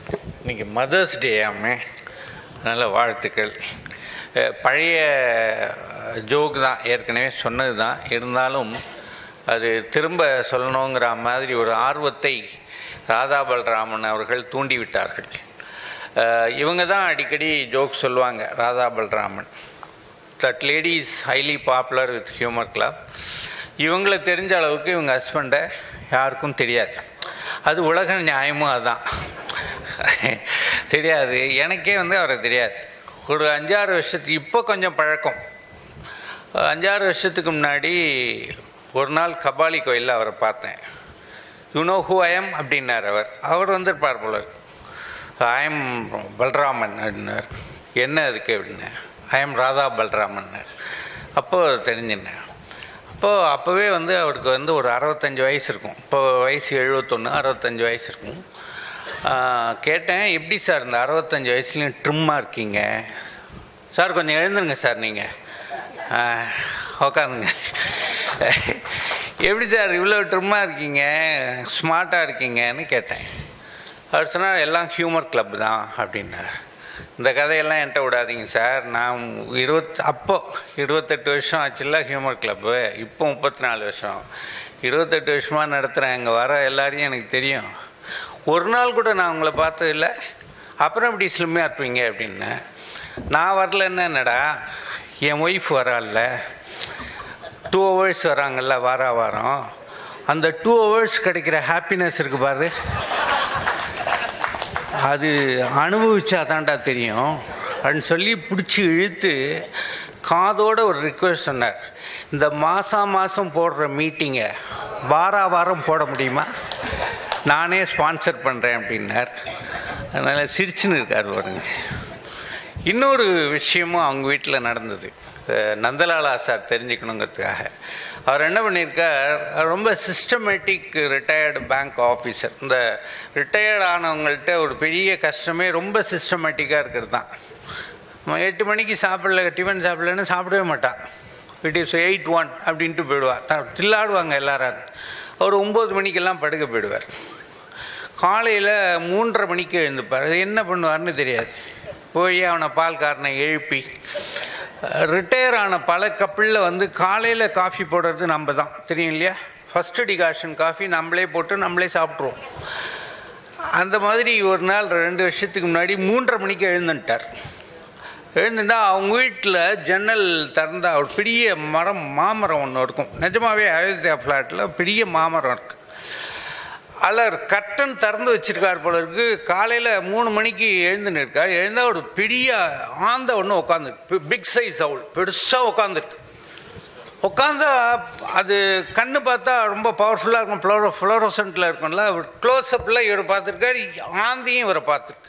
இன்னைக்கு mother's day ஆமே நல்ல வாழ்த்துக்கள் அஹ் பழைய ஜோக் தான் ஏற்கனவே சொன்னது தான் இருந்தாலும் அது திரும்ப சொல்லணுங்கிற மாதிரி ஒரு ஆர்வத்தை ராதா பல்ராமன் அவர்கள் தூண்டிவிட்டார்கள் அஹ் இவங்க தான் அடிக்கடி ஜோக் சொல்லுவாங்க Radha Balraman that lady is highly popular with humour club இவங்களை தெரிஞ்ச அளவுக்கு இவங்க ஹஸ்பண்டை யாருக்கும் தெரியாது அது உலக நியாயமும் அதுதான் தெரியாது எனக்கே வந்து அவரை தெரியாது ஒரு அஞ்சாறு வருஷத்துக்கு இப்போ கொஞ்சம் பழக்கம் அஞ்சாறு வருஷத்துக்கு முன்னாடி ஒரு நாள் கபாலி கோயிலில் அவரை பார்த்தேன் யூ நோ ஹூ ஐஎம் அப்படின்னார் அவர் அவர் வந்திருப்பார் போல ஐஎம் பல்ராமன் அப்படின்னார் என்ன அதுக்கு அப்படின்னேன் ஐஎம் ராதா பல்ராமன்னார் அப்போது தெரிஞ்சினேன் அப்போது அப்போவே வந்து அவருக்கு வந்து ஒரு அறுபத்தஞ்சு வயசு இருக்கும் இப்போ வயசு எழுபத்தொன்று அறுபத்தஞ்சு வயசு இருக்கும் ஆஹ் கேட்டேன் எப்படி சார் இந்த அறுபத்தஞ்சு வயசுலேயும் ட்ரிம்மாக இருக்கீங்க சார் கொஞ்சம் எழுந்துருங்க சார் நீங்கள் உக்காந்துங்க எப்படி சார் இவ்வளோ ட்ரிம்மாக இருக்கீங்க ஸ்மார்ட்டாக இருக்கீங்கன்னு கேட்டேன் அவர் சொன்னார் எல்லாம் ஹியூமர் கிளப் தான் அப்படின்னார் இந்த கதையெல்லாம் என்கிட்ட விடாதீங்க சார் நான் இருபத் அப்போ இருபத்தெட்டு வருஷம் ஆச்சுல்ல ஹியூமர் கிளப்பு இப்போ முப்பத்தி நாலு வருஷம் இருபத்தெட்டு வருஷமாக நடத்துகிறேன் அங்கே வர எல்லாரையும் எனக்கு தெரியும் ஒரு நாள் கூட நான் உங்களை பார்த்ததில்ல அப்புறம் இப்படி ஸ்லிம்மாக இருப்பீங்க அப்படின்னேன் நான் வரலன்னு என்னடா என் ஒய்ஃப் வரால்ல டூ ஹவர்ஸ் வராங்கல்ல வார வாரம் அந்த டூ ஹவர்ஸ் கிடைக்கிற ஹாப்பினஸ் இருக்கு பாரு அது அனுபவிச்சா தான்டா தெரியும் அப்படின்னு சொல்லி பிடிச்சி இழுத்து காதோட ஒரு ரிக்வெஸ்ட் சொன்னார் இந்த மாதம் மாதம் போடுற மீட்டிங்கை வார வாரம் போட முடியுமா நானே ஸ்பான்சர் பண்ணுறேன் அப்படின்னார் அதனால் சிரிச்சுன்னு இருக்கார் பாருங்க இன்னொரு விஷயமும் அவங்க வீட்டில் நடந்தது அஹ் நந்தலாலா சார் தெரிஞ்சுக்கணுங்கிறதுக்காக அவர் என்ன பண்ணியிருக்கார் அவர் ரொம்ப சிஸ்டமேட்டிக் ரிட்டையர்டு பேங்க் ஆஃபீஸர் இந்த ரிட்டையர்ட் ஆனவங்கள்ட்ட ஒரு பெரிய கஷ்டமே ரொம்ப சிஸ்டமேட்டிக்காக இருக்கிறது தான் நம்ம எட்டு மணிக்கு சாப்பிடல டிஃபன் சாப்பிடலன்னு சாப்பிடவே மாட்டான் இட் இஸ் எயிட் ஒன் அப்படின்ட்டு போயிடுவார் த- தில்லாடுவாங்க எல்லாரும் அவர் ஒம்பது மணிக்கெல்லாம் படுக்க போயிடுவார் காலையில் மூன்றரை மணிக்கு எழுந்துப்பார் அது என்ன பண்ணுவார்னு தெரியாது போய் அவனை பால்காரனை எழுப்பி ரிட்டையர் ஆன பல கப்பிளில் வந்து காலையில் காஃபி போடுறது நம்ம தான் தெரியும் இல்லையா ஃபஸ்ட்டு டிகாஷன் காஃபி நம்மளே போட்டு நம்மளே சாப்பிட்ருவோம் அந்த மாதிரி ஒரு நாள் ரெண்டு வருஷத்துக்கு முன்னாடி மூன்றரை மணிக்கு எழுந்துட்டார் எழுந்துட்டா அவங்க வீட்டில் ஜன்னல் திறந்தா ஒரு பெரிய மரம் மாமரம் ஒன்று இருக்கும் நிஜமாவே அயோத்தியா ஃப்ளாட்டில் பெரிய மாமரம் இருக்குது அதில் கட்டன் திறந்து வச்சிருக்கார் போல இருக்கு காலையில் மூணு மணிக்கு எழுந்துன்னு இருக்கார் எழுந்தால் ஒரு பெரிய ஆந்த ஒன்று உட்காந்துருக்கு பிக் சைஸ் அவுள் பெருசாக உட்காந்துருக்கு உட்காந்தா அது கண்ணு பார்த்தா ரொம்ப பவர்ஃபுல்லாக இருக்கும் ஃப்ளோரோ ஃப்ளோரோசன்ட்டில் இருக்கும்ல அவர் க்ளோஸ்அப்பில் இவர் பார்த்துருக்காரு ஆந்தியும் இவரை பார்த்துருக்கு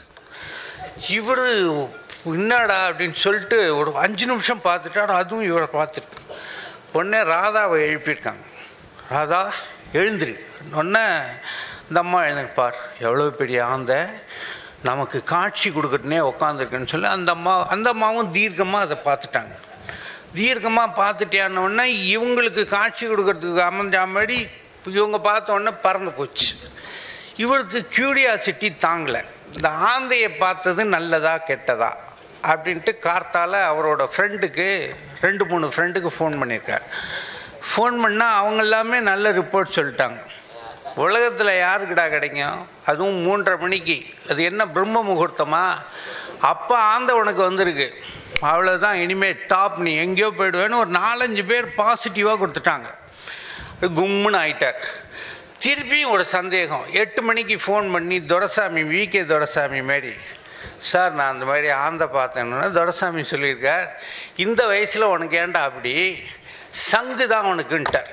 இவர் என்னடா அப்படின்னு சொல்லிட்டு ஒரு அஞ்சு நிமிஷம் பார்த்துட்டாரு அதுவும் இவரை பார்த்துருக்கு உடனே ராதாவை எழுப்பியிருக்காங்க ராதா எழுந்திரு உடனே இந்த அம்மா எழுந்திருப்பார் எவ்வளோ பெரிய ஆந்த நமக்கு காட்சி கொடுக்கட்டுனே உட்காந்துருக்குன்னு சொல்லி அந்த அம்மா அந்த அம்மாவும் தீர்க்கமாக அதை பார்த்துட்டாங்க தீர்க்கமாக பார்த்துட்டியான உடனே இவங்களுக்கு காட்சி கொடுக்கறதுக்கு அமைஞ்ச மாதிரி இவங்க பார்த்த உடனே பறந்து போச்சு இவருக்கு கியூரியாசிட்டி தாங்கலை இந்த ஆந்தையை பார்த்தது நல்லதா கெட்டதா அப்படின்ட்டு கார்த்தால அவரோட ஃப்ரெண்டுக்கு ரெண்டு மூணு ஃப்ரெண்டுக்கு ஃபோன் பண்ணியிருக்கார் ஃபோன் பண்ணால் அவங்க எல்லாமே நல்ல ரிப்போர்ட் சொல்லிட்டாங்க உலகத்தில் யாருக்குடா கிடைக்கும் அதுவும் மூன்றரை மணிக்கு அது என்ன பிரம்ம முகூர்த்தமா அப்போ ஆந்த உனக்கு வந்திருக்கு அவ்வளோதான் இனிமேல் டாப் நீ எங்கேயோ போயிடுவேன்னு ஒரு நாலஞ்சு பேர் பாசிட்டிவாக கொடுத்துட்டாங்க கும்முன்னு ஆயிட்டார் திருப்பியும் ஒரு சந்தேகம் எட்டு மணிக்கு ஃபோன் பண்ணி துரசாமி விகே துரசாமி மாரி சார் நான் அந்த மாதிரி ஆந்த பார்த்தேன்னா துரசாமி சொல்லியிருக்கார் இந்த வயசில் உனக்கு ஏன்டா அப்படி சங்கு தான் உனக்குன்ட்டார்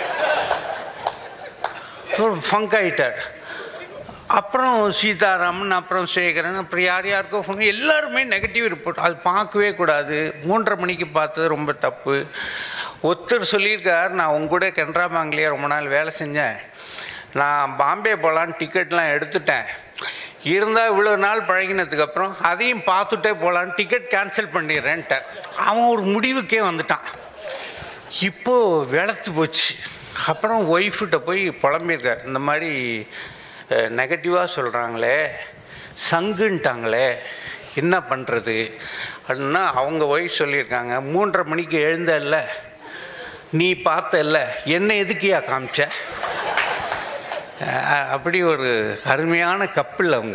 ஃபங்க் ஆயிட்டார் அப்புறம் சீதாராமன் அப்புறம் சேகரன் அப்புறம் யார் யாருக்கோ ஃபோன் எல்லாருமே நெகட்டிவ் ரிப்போர்ட் அது பார்க்கவே கூடாது மூன்றரை மணிக்கு பார்த்தது ரொம்ப தப்பு ஒருத்தர் சொல்லியிருக்கார் நான் உங்க கூட கனரா பேங்க்லேயே ரொம்ப நாள் வேலை செஞ்சேன் நான் பாம்பே போகலான்னு டிக்கெட்லாம் எடுத்துட்டேன் இருந்தால் இவ்வளோ நாள் பழகினதுக்கப்புறம் அதையும் பார்த்துட்டே போகலான்னு டிக்கெட் கேன்சல் பண்ணிடுறேன்ட்டார் அவன் ஒரு முடிவுக்கே வந்துட்டான் இப்போது வெளத்து போச்சு அப்புறம் ஒய்ஃப்கிட்ட போய் புலம்பியிருக்கார் இந்த மாதிரி நெகட்டிவாக சொல்கிறாங்களே சங்குன்ட்டாங்களே என்ன பண்ணுறது அப்படின்னா அவங்க ஒய்ஃப் சொல்லியிருக்காங்க மூன்றரை மணிக்கு எழுந்தல்ல நீ பார்த்தல்ல என்ன எதுக்கியா காமிச்ச அஹ் அப்படி ஒரு அருமையான கப்பல் அவங்க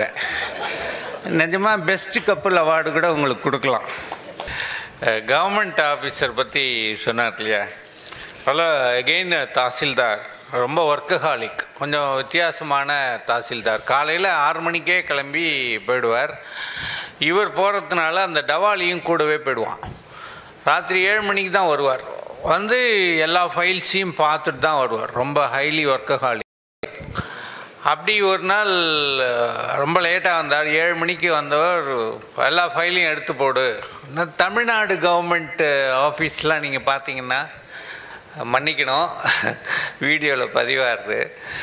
நிஜமாக பெஸ்ட் கப்பல் அவார்டு கூட உங்களுக்கு கொடுக்கலாம் கவர்மெண்ட் ஆஃபீஸர் பற்றி சொன்னார் இல்லையா ஹலோ எகெயின் தாசில்தார் ரொம்ப ஒர்க்கஹாலிக் கொஞ்சம் வித்தியாசமான தாசில்தார் காலையில் ஆறு மணிக்கே கிளம்பி போயிடுவார் இவர் போகிறதுனால அந்த டவாலியும் கூடவே போயிடுவான் ராத்திரி ஏழு மணிக்கு தான் வருவார் வந்து எல்லா ஃபைல்ஸையும் பார்த்துட்டு தான் வருவார் ரொம்ப ஹைலி ஒர்க்கஹாலிக் அப்படி ஒரு நாள் அஹ், ரொம்ப லேட்டாக வந்தார் ஏழு மணிக்கு வந்தவர் எல்லா ஃபைலையும் எடுத்து போடு இன்னும் தமிழ்நாடு கவர்மெண்ட் ஆஃபீஸ்லாம் நீங்கள் பார்த்தீங்கன்னா மன்னிக்கணும் வீடியோவில் பதிவாகுது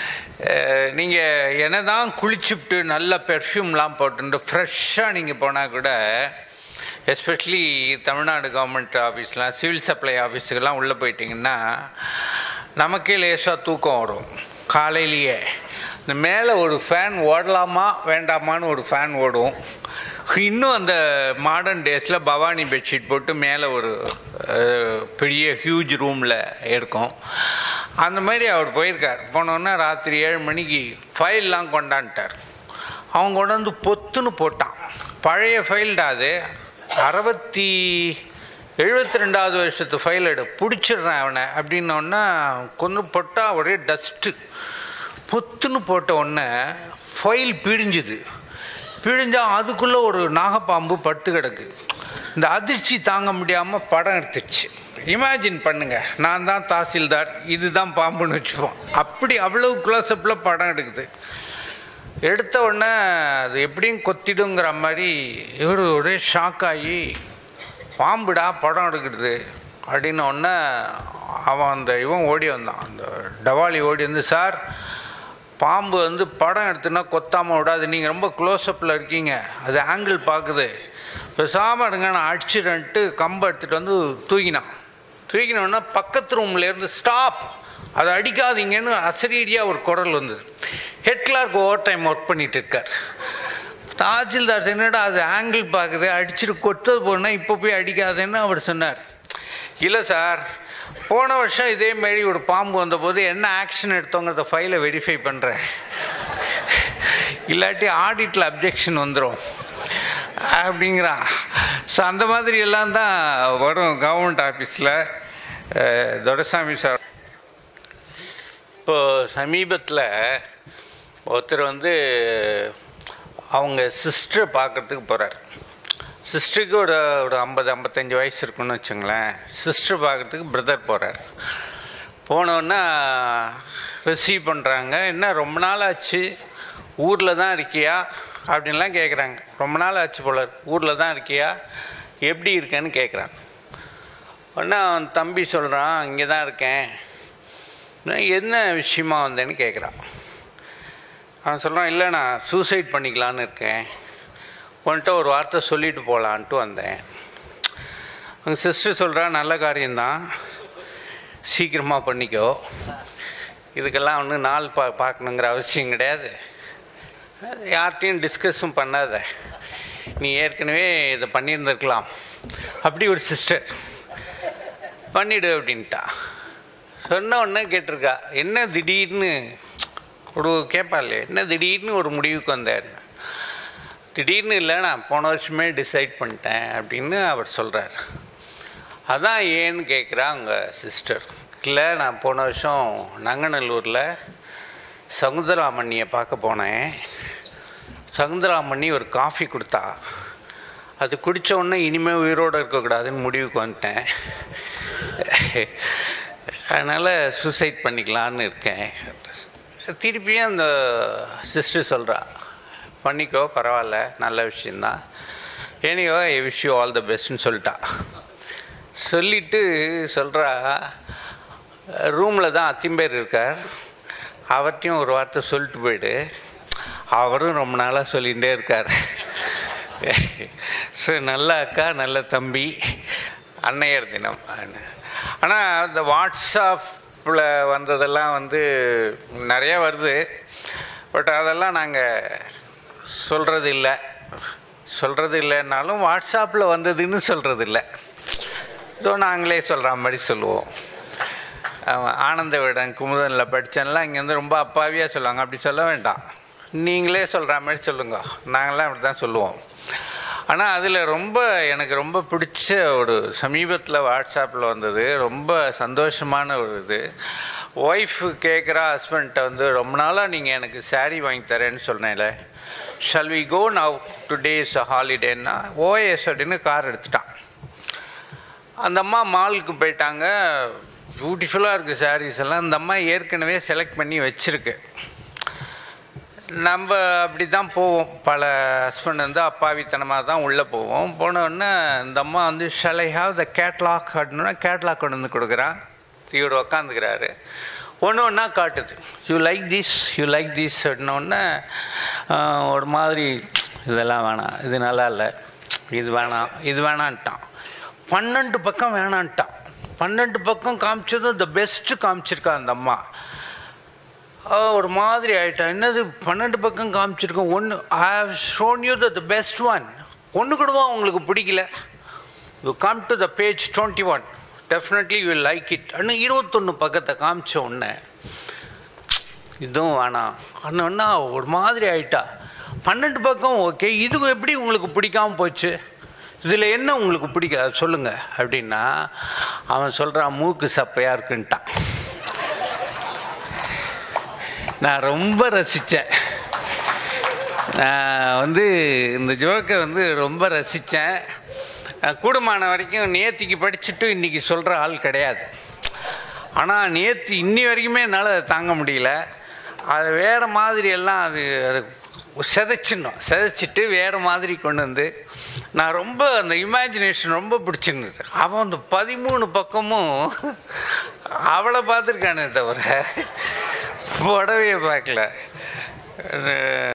நீங்கள் என்ன தான் குளிச்சுப்ட்டு நல்ல பெர்ஃப்யூம்லாம் போட்டுட்டு ஃப்ரெஷ்ஷாக நீங்கள் போனால் கூட எஸ்பெஷலி தமிழ்நாடு கவர்மெண்ட் ஆஃபீஸ்லாம் சிவில் சப்ளை ஆஃபீஸுக்கெல்லாம் உள்ளே போயிட்டிங்கன்னா நமக்கே லேசாக தூக்கம் வரும் காலையிலேயே இந்த மேலே ஒரு ஃபேன் ஓடலாமா வேண்டாமான்னு ஒரு ஃபேன் ஓடும் இன்னும் அந்த மாடர்ன் டேஸில் பவானி பெட்ஷீட் போட்டு மேலே ஒரு அஹ், பெரிய ஹியூஜ் ரூமில் இருக்கும் அந்த மாதிரி அவர் போயிருக்கார் போனோன்னே ராத்திரி ஏழு மணிக்கு ஃபைல்லாம் கொண்டான்ட்டார் அவன் கொண்டு வந்து பொத்துன்னு போட்டான் பழைய ஃபைல்டா அது அறுபத்தி எழுபத்தி ரெண்டாவது வருஷத்து ஃபைல் எடு பிடிச்சிடுறேன் அவனை அப்படின்னோடனே கொண்டு போட்டால் ஒரே டஸ்ட்டு பொத்துன்னு போட்ட உடனே ஃபைல் பிழிஞ்சுது பிழிஞ்சால் அதுக்குள்ளே ஒரு நாகப்பாம்பு படுத்து கிடக்கு இந்த அதிர்ச்சி தாங்க முடியாமல் படம் எடுத்துச்சு இமேஜின் பண்ணுங்க நான் தான் தாசில்தார் இதுதான் பாம்புன்னு வச்சுப்போம் அப்படி அவ்வளவு க்ளோஸ்அப்பில் படம் எடுக்குது எடுத்த உடனே அது எப்படியும் கொத்திடுங்கிற மாதிரி இவர் ஒரே ஷாக் ஆகி பாம்புடா படம் எடுக்கிறது அப்படின்ன உடனே அவன் அந்த இவன் ஓடி வந்தான் அந்த டவாலி ஓடி வந்து சார் பாம்பு வந்து படம் எடுத்துனா கொத்தாமல் விடாது நீங்கள் ரொம்ப க்ளோஸ்அப்பில் இருக்கீங்க அது ஆங்கிள் பார்க்குது பேசாமல் எடுங்க நான் அடிச்சிடன்ட்டு கம்பை எடுத்துகிட்டு வந்து தூக்கினான் தூக்கினோடனே பக்கத்து ரூம்லேருந்து ஸ்டாப் அதை அடிக்காதீங்கன்னு அசரீடியாக ஒரு குரல் வந்தது head clerk overtime work பண்ணிட்டு இருக்கார் தாசில்தார் என்னடா அது ஆங்கிள் பார்க்குது அடிச்சுட்டு கொட்டது போனால் இப்போ போய் அடிக்காதுன்னு அவர் சொன்னார் இல்லை சார் போன வருஷம் இதே மாரி ஒரு பாம்பு வந்தபோது என்ன ஆக்ஷன் எடுத்தோங்கிறத ஃபைலை வெரிஃபை பண்ணுறேன் இல்லாட்டி ஆடிட்டில் அப்ஜெக்ஷன் வந்துடும் அப்படிங்கிறான் ஸோ அந்த மாதிரி எல்லாம் தான் வரும் கவர்மெண்ட் ஆஃபீஸில் துரைசாமி சார் இப்போ சமீபத்தில் ஒருத்தர் வந்து அவங்க சிஸ்டரை பார்க்குறதுக்கு போகிறார் சிஸ்டருக்கு ஒரு ஒரு ஐம்பது ஐம்பத்தஞ்சு வயசு இருக்குன்னு வச்சுங்களேன் சிஸ்டர் பார்க்குறதுக்கு பிரதர் போகிறார் போனோன்னா ரிசீவ் பண்ணுறாங்க என்ன ரொம்ப நாள் ஆச்சு ஊரில் தான் இருக்கியா அப்படின்லாம் கேட்குறாங்க ரொம்ப நாள் ஆச்சு போல இருக்கு. ஊரில் தான் இருக்கியா எப்படி இருக்கேன்னு கேட்குறாங்க உடனே அவன் தம்பி சொல்கிறான் இங்கே தான் இருக்கேன் நான் என்ன விஷயமா வந்தேன்னு கேட்குறான் அவன் சொல்கிறான் இல்லை நான் சூசைட் பண்ணிக்கலான்னு இருக்கேன் உன்கிட்ட ஒரு வார்த்தை சொல்லிட்டு போகலான்ட்டு வந்தேன் அவங்க சிஸ்டர் சொல்கிறா நல்ல காரியம்தான் சீக்கிரமாக பண்ணிக்கோ இதுக்கெல்லாம் ஒன்றும் நாள் பா பார்க்கணுங்கிற அவசியம் கிடையாது யார்கிட்டையும் டிஸ்கஸும் பண்ணாத நீ ஏற்கனவே இதை பண்ணியிருந்திருக்கலாம் அப்படி ஒரு சிஸ்டர் பண்ணிடு அப்படின்ட்டா சொன்ன உடனே கேட்டிருக்கா என்ன திடீர்னு ஒரு கேட்பாள் என்ன திடீர்னு ஒரு முடிவுக்கு வந்தார் திடீர்னு இல்லை நான் போன வருஷமே டிசைட் பண்ணிட்டேன் அப்படின்னு அவர் சொல்கிறார் அதான் ஏன்னு கேட்குறா அவங்க சிஸ்டர் இல்லை நான் போன வருஷம் நங்கநல்லூரில் சகுந்தராமண்ணியை பார்க்க போனேன் சகுந்தராமண்ணி ஒரு காஃபி கொடுத்தா அது குடித்த உடனே இனிமேல் உயிரோடு இருக்கக்கூடாதுன்னு முடிவுக்கு வந்துட்டேன் அதனால் சூசைட் பண்ணிக்கலான்னு இருக்கேன் திருப்பியும் அந்த சிஸ்டர் சொல்கிறா பண்ணிக்கோ பரவாயில்ல நல்ல விஷயந்தான் ஏனியோ I wish you all the பெஸ்ட்னு சொல்லிட்டா சொல்லிட்டு சொல்கிறா ரூமில் தான் அத்திம்பேர் இருக்கார் அவர்கிட்டையும் ஒரு வார்த்தை சொல்லிட்டு போயிடு அவரும் ரொம்ப நாளாக சொல்லிகிட்டே இருக்கார் ஸோ நல்ல அக்கா நல்ல தம்பி அன்னையர் தினம் ஆனால் இந்த வாட்ஸ்அப்பில் வந்ததெல்லாம் வந்து நிறைய வருது பட் அதெல்லாம் நாங்கள் சொல்கிறது இல்லை சொல்கிறது இல்லைன்னாலும் வாட்ஸ்அப்பில் வந்ததுன்னு சொல்கிறது இல்லை இதோ நாங்களே சொல்கிற மாதிரி சொல்லுவோம் அவன் ஆனந்த விடன் குமுதனில் படித்தேன்லாம் இங்கேருந்து ரொம்ப அப்பாவியாக சொல்லுவாங்க அப்படி சொல்ல வேண்டாம் நீங்களே சொல்கிற மாதிரி சொல்லுங்க நாங்களாம் அப்படி தான் சொல்லுவோம் ஆனால் அதில் ரொம்ப எனக்கு ரொம்ப பிடிச்ச ஒரு சமீபத்தில் வாட்ஸ்அப்பில் வந்தது ரொம்ப சந்தோஷமான ஒரு இது ஒய்ஃப் கேட்குறா ஹஸ்பண்ட்டை வந்து ரொம்ப நாளாக நீங்கள் எனக்கு saree வாங்கி தரேன்னு சொன்னேன்ல shall we go now today's ஹாலிடேன்னா ஓஎஸ் அப்படின்னு கார் எடுத்துட்டான் அந்த அம்மா மாலுக்கு போயிட்டாங்க பியூட்டிஃபுல்லாக இருக்குது sarees எல்லாம் அந்த அம்மா ஏற்கனவே செலக்ட் பண்ணி வச்சுருக்கு நம்ம அப்படி தான் போவோம் பல ஹஸ்பண்ட் வந்து அப்பாவித்தனமாக தான் உள்ளே போவோம் போனோடனே இந்த அம்மா வந்து ஷலை ஹாவ் த கேட்லாக் அப்படின்னா கேட்லாக் கொண்டு வந்து கொடுக்குறான் இவர் உக்காந்துக்கிறாரு ஒன்று ஒன்றா காட்டுது you like this you like this அப்படின்னோடனே ஒரு மாதிரி இதெல்லாம் வேணாம் இது நல்லா இல்லை இது வேணாம் இது வேணான்ட்டான் பன்னெண்டு பக்கம் வேணான்ட்டான் பன்னெண்டு பக்கம் காமிச்சதும் த பெஸ்ட்டு காமிச்சிருக்கா அந்த அம்மா அவ ஒரு மாதிரி ஆயிட்டா என்னது பன்னெண்டு பக்கம் காமிச்சிருக்கோம் ஒன்று I have shown you the best one ஒன்று கூடவா உங்களுக்கு பிடிக்கல you come to the page twenty one definitely you like it ஆனால் இருபத்தொன்று பக்கத்தை காமிச்ச உடனே இதுவும் வேணாம் அண்ணா ஒரு மாதிரி ஆயிட்டா பன்னெண்டு பக்கம் ஓகே இது எப்படி உங்களுக்கு பிடிக்காம போச்சு இதில் என்ன உங்களுக்கு பிடிக்கல அதை சொல்லுங்கள் அப்படின்னா அவன் சொல்கிறான் மூக்கு சப்பையாக இருக்குன்ட்டான் நான் ரொம்ப ரசித்தேன் நான் வந்து இந்த ஜோக்கை வந்து ரொம்ப ரசித்தேன் கூடுமான வரைக்கும் நேத்திக்கு படிச்சுட்டு இன்றைக்கி சொல்கிற ஆள் கிடையாது ஆனால் நேற்று இன்னி வரைக்குமே என்னால் அதை தாங்க முடியல அது வேறு மாதிரி எல்லாம் அது அது செதைச்சிடணும் செதைச்சிட்டு வேறு மாதிரி கொண்டு வந்து நான் ரொம்ப அந்த இமேஜினேஷன் ரொம்ப பிடிச்சிருந்தது அவன் அந்த பதிமூணு பக்கமும் அவளை பார்த்துருக்கானே தவிர புடவையை பார்க்கல